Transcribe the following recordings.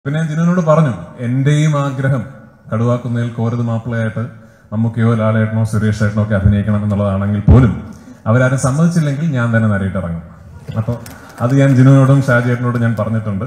പിന്നെ ഞാൻ ജിനുവിനോട് പറഞ്ഞു എന്റെയും ആഗ്രഹം കടുവാക്കുന്നതിൽ കോരത് മാപ്പിളയായിട്ട് മമ്മൂക്കയോ ലാലേട്ടനോ സുരേഷ് ഏട്ടനോ ഒക്കെ അഭിനയിക്കണം എന്നുള്ളതാണെങ്കിൽ പോലും അവരാരും സമ്മതിച്ചില്ലെങ്കിൽ ഞാൻ തന്നെ നരയിട്ട് ഇറങ്ങും അപ്പോൾ അത് ഞാൻ ജിനുവിനോടും ഷാജിയേട്ടനോടും ഞാൻ പറഞ്ഞിട്ടുണ്ട്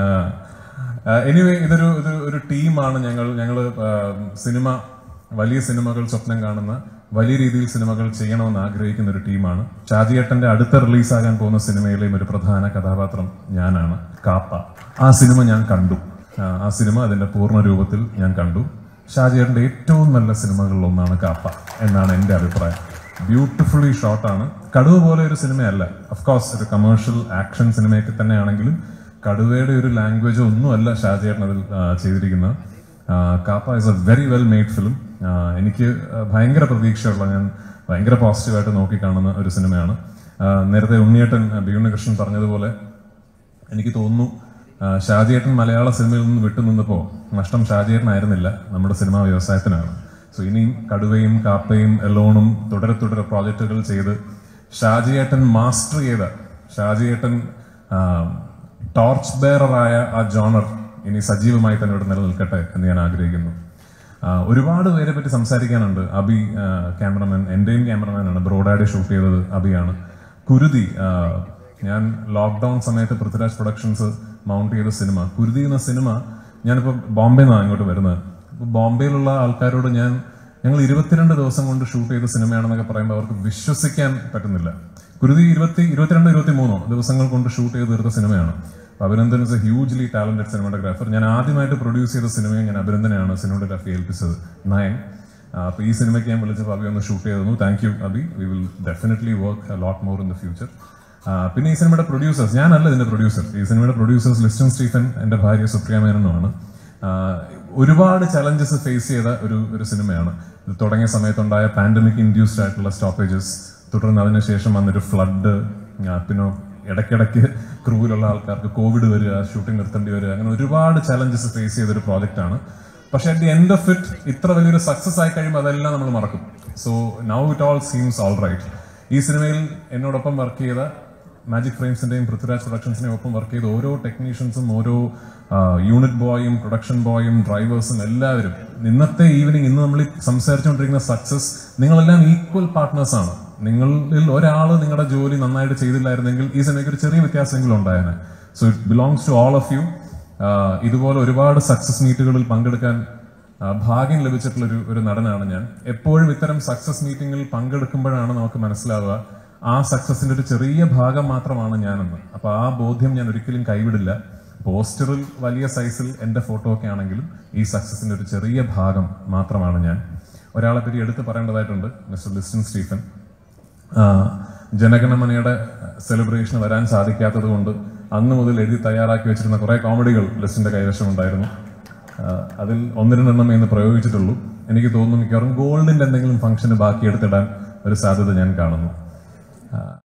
എനിവേ ഇതൊരു ഇത് ഒരു ടീമാണ് ഞങ്ങൾ ഞങ്ങൾ സിനിമ വലിയ സിനിമകൾ സ്വപ്നം കാണുന്ന വലിയ രീതിയിൽ സിനിമകൾ ചെയ്യണമെന്ന് ആഗ്രഹിക്കുന്ന ഒരു ടീമാണ് ഷാജിയേട്ടന്റെ അടുത്ത റിലീസാകാൻ പോകുന്ന സിനിമയിലെയും ഒരു പ്രധാന കഥാപാത്രം ഞാനാണ് കാപ്പ ആ സിനിമ ഞാൻ കണ്ടു ആ, ആ സിനിമ അതിന്റെ പൂർണ്ണ രൂപത്തിൽ ഞാൻ കണ്ടു ഷാജിയേട്ടന്റെ ഏറ്റവും നല്ല സിനിമകളിൽ ഒന്നാണ് കാപ്പ എന്നാണ് എന്റെ അഭിപ്രായം ബ്യൂട്ടിഫുള്ളി ഷോട്ടാണ് കടുവ പോലെ ഒരു സിനിമയല്ല കോഴ്സ് ഒരു കമേഴ്ഷ്യൽ ആക്ഷൻ സിനിമയൊക്കെ തന്നെയാണെങ്കിലും കടുവയുടെ ഒരു ലാംഗ്വേജ് ഒന്നുമല്ല ഷാജിയേട്ടൻ അതിൽ ആ, ചെയ്തിരിക്കുന്നത് ആ, Kaapa is a very well made film എനിക്ക് ആ, ഭയങ്കര പ്രതീക്ഷയുള്ള ഞാൻ ഭയങ്കര പോസിറ്റീവായിട്ട് നോക്കിക്കാണുന്ന ഒരു സിനിമയാണ് ആ, നേരത്തെ ഉണ്ണിയേട്ടൻ ആ, ബി ഉണ്ണികൃഷ്ണൻ പറഞ്ഞതുപോലെ എനിക്ക് തോന്നുന്നു ആ, ഷാജിയേട്ടൻ മലയാള സിനിമയിൽ നിന്ന് വിട്ടുനിന്നപ്പോൾ നഷ്ടം ഷാജിയേട്ടനായിരുന്നില്ല നമ്മുടെ സിനിമാ വ്യവസായത്തിനാണ് സോ ഇനിയും കടുവയും കാപ്പയും എലോണും തുടരെ തുടരെ പ്രോജക്റ്റുകൾ ചെയ്ത് ഷാജിയേട്ടൻ മാസ്റ്റർ ചെയ്ത ഷാജിയേട്ടൻ ടോർച്ച് ബെയറായ ആ ജോണർ ഇനി സജീവമായി തന്നെ ഇവിടെ നിലനിൽക്കട്ടെ എന്ന് ഞാൻ ആഗ്രഹിക്കുന്നു ആ, ഒരുപാട് പേരെ പറ്റി സംസാരിക്കാനുണ്ട് അബി ആ, ക്യാമറമാൻ എന്റെയും ക്യാമറമാനാണ് ബ്രോഡാഡി ഷൂട്ട് ചെയ്തത് അബിയാണ് കുരുതി ആ, ഞാൻ ലോക്ക്ഡൌൺ സമയത്ത് പൃഥ്വിരാജ് പ്രൊഡക്ഷൻസ് മൗണ്ട് ചെയ്ത സിനിമ കുരുതി എന്ന സിനിമ ഞാനിപ്പോ ബോംബെ നിന്നാണ് ഇങ്ങോട്ട് വരുന്നത് അപ്പൊ ബോംബെയിലുള്ള ആൾക്കാരോട് ഞാൻ ഞങ്ങൾ ഇരുപത്തിരണ്ട് ദിവസം കൊണ്ട് ഷൂട്ട് ചെയ്ത സിനിമയാണെന്നൊക്കെ പറയുമ്പോൾ അവർക്ക് വിശ്വസിക്കാൻ പറ്റുന്നില്ല കുരുതി ഇരുപത്തി ഇരുപത്തിരണ്ട് ഇരുപത്തി മൂന്നോ ദിവസങ്ങൾ കൊണ്ട് ഷൂട്ട് ചെയ്ത് തീർത്ത സിനിമയാണ് അപ്പൊ Abhinandan is a hugely talented cinematographer ഞാൻ ആദ്യമായിട്ട് പ്രൊഡ്യൂസ് ചെയ്ത സിനിമയെ ഞാൻ അഭിനന്ദനെയാണ് സിനിമാറ്റോഗ്രാഫി ഏൽപ്പിച്ചത് നയൻ അപ്പൊ ഈ സിനിമയ്ക്ക് ഞാൻ വിളിച്ചപ്പോൾ അബി ഒന്ന് ഷൂട്ട് ചെയ്തു thank you Abhi we will definitely work lot more in the future പിന്നെ ഈ സിനിമയുടെ പ്രൊഡ്യൂസേഴ്സ് ഞാനല്ല ഇതിന്റെ പ്രൊഡ്യൂസർ ഈ സിനിമയുടെ പ്രൊഡ്യൂസേഴ്സ് ലിസ്റ്റൻ സ്റ്റീഫൻ എന്റെ ഭാര്യ സുപ്രിയ മേനനുമാണ് ആഹ് ഒരുപാട് ചലഞ്ചസ് ഫേസ് ചെയ്ത ഒരു ഒരു സിനിമയാണ് ഇത് തുടങ്ങിയ സമയത്തുണ്ടായ പാൻഡമിക് ഇൻഡ്യൂസ്ഡ് ആയിട്ടുള്ള സ്റ്റോപ്പേജസ് തുടർന്ന് അതിനുശേഷം വന്നൊരു ഫ്ലഡ് പിന്നെ ഇടയ്ക്കിടയ്ക്ക് ക്രൂവിലുള്ള ആൾക്കാർക്ക് കോവിഡ് വരിക ഷൂട്ടിംഗ് നിർത്തേണ്ടി വരിക അങ്ങനെ ഒരുപാട് ചലഞ്ചസ് ഫേസ് ചെയ്ത ഒരു പ്രോജക്റ്റ് ആണ് പക്ഷെ at the end of it ഇത്ര വലിയൊരു സക്സസ് ആയി കഴിയുമ്പോൾ അതെല്ലാം നമ്മൾ മറക്കും so now it all seems all right ഈ സിനിമയിൽ എന്നോടൊപ്പം വർക്ക് ചെയ്ത മാജിക് ഫ്രെയിംസിന്റെയും പൃഥ്വിരാജ് പ്രൊഡക്ഷൻസിന്റെയും ഒപ്പം വർക്ക് ചെയ്ത ഓരോ ടെക്നീഷ്യൻസും ഓരോ യൂണിറ്റ് ബോയും പ്രൊഡക്ഷൻ ബോയും ഡ്രൈവേഴ്സും എല്ലാവരും ഇന്നത്തെ ഈവനിങ് ഇന്ന് നമ്മൾ ഈ സംസാരിച്ചുകൊണ്ടിരിക്കുന്ന സക്സസ് നിങ്ങളെല്ലാം ഈക്വൽ പാർട്ട്നേഴ്സ് ആണ് നിങ്ങളിൽ ഒരാൾ നിങ്ങളുടെ ജോലി നന്നായിട്ട് ചെയ്തില്ലായിരുന്നെങ്കിൽ ഈ സിനിമയ്ക്ക് ഒരു ചെറിയ വ്യത്യാസമെങ്കിലും ഉണ്ടായേനെ so it belongs to all of you ഇതുപോലെ ഒരുപാട് സക്സസ് മീറ്റുകളിൽ പങ്കെടുക്കാൻ ആ, ഭാഗ്യം ലഭിച്ചിട്ടുള്ള ഒരു ഒരു നടനാണ് ഞാൻ എപ്പോഴും ഇത്തരം സക്സസ് മീറ്റിംഗിൽ പങ്കെടുക്കുമ്പോഴാണ് നമുക്ക് മനസ്സിലാവുക ആ സക്സസിന്റെ ഒരു ചെറിയ ഭാഗം മാത്രമാണ് ഞാനെന്ന് അപ്പൊ ആ ബോധ്യം ഞാൻ ഒരിക്കലും കൈവിടില്ല പോസ്റ്ററിൽ വലിയ സൈസിൽ എന്റെ ഫോട്ടോ ഒക്കെ ആണെങ്കിലും ഈ സക്സസിന്റെ ഒരു ചെറിയ ഭാഗം മാത്രമാണ് ഞാൻ ഒരാളെ പറ്റി എടുത്ത് പറയേണ്ടതായിട്ടുണ്ട് മിസ്റ്റർ ലിസ്റ്റൻ സ്റ്റീഫൻ ആ, ജനഗണമനയുടെ സെലിബ്രേഷന് വരാൻ സാധിക്കാത്തത് കൊണ്ട് അന്ന് മുതൽ എഴുതി തയ്യാറാക്കി വെച്ചിരുന്ന കുറെ കോമഡികൾ ലിസ്റ്റിന്റെ കൈവശം ഉണ്ടായിരുന്നു ആ, അതിൽ ഒന്ന് രണ്ടെണ്ണം എന്ന് പ്രയോഗിച്ചിട്ടുള്ളൂ എനിക്ക് തോന്നുന്നു മിക്കവാറും ഗോൾഡിന്റെ എന്തെങ്കിലും ഫംഗ്ഷന് ബാക്കി എടുത്തിടാൻ ഒരു സാധ്യത ഞാൻ കാണുന്നു ആ,